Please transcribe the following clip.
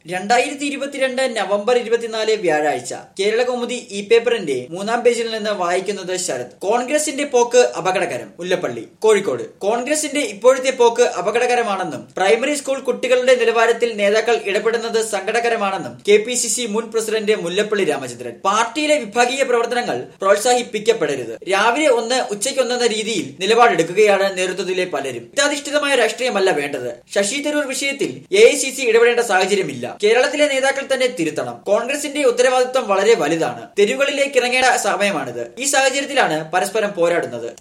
രണ്ടായിരത്തി ഇരുപത്തിരണ്ട് നവംബർ ഇരുപത്തിനാല് വ്യാഴാഴ്ച കേരള കൗമുദി ഇ പേപ്പറിന്റെ മൂന്നാം പേജിൽ നിന്ന് വായിക്കുന്നത് ശരത് കോൺഗ്രസിന്റെ പോക്ക് അപകടകരം മുല്ലപ്പള്ളി കോഴിക്കോട് കോൺഗ്രസിന്റെ ഇപ്പോഴത്തെ പോക്ക് അപകടകരമാണെന്നും പ്രൈമറി സ്കൂൾ കുട്ടികളുടെ നിലവാരത്തിൽ നേതാക്കൾ ഇടപെടുന്നത് സങ്കടകരമാണെന്നും കെ പി സി സി മുൻ പ്രസിഡന്റ് മുല്ലപ്പള്ളി രാമചന്ദ്രൻ പാർട്ടിയിലെ വിഭാഗീയ പ്രവർത്തനങ്ങൾ പ്രോത്സാഹിപ്പിക്കപ്പെടരുത് രാവിലെ ഒന്ന് ഉച്ചയ്ക്കൊന്നെന്ന രീതിയിൽ നിലപാടെടുക്കുകയാണ് നേതൃത്വത്തിലെ പലരും ഹിതാധിഷ്ഠിതമായ രാഷ്ട്രീയമല്ല വേണ്ടത് ശശി തരൂർ വിഷയത്തിൽ എ ഐ സി സി ഇടപെടേണ്ട സാഹചര്യമില്ല കേരളത്തിലെ നേതാക്കൾ തന്നെ തിരുത്തണം കോൺഗ്രസിന്റെ ഉത്തരവാദിത്വം വളരെ വലുതാണ് തെരുവുകളിലേക്ക് ഇറങ്ങേണ്ട സമയമാണിത് ഈ സാഹചര്യത്തിലാണ് പരസ്പരം പോരാടുന്നത്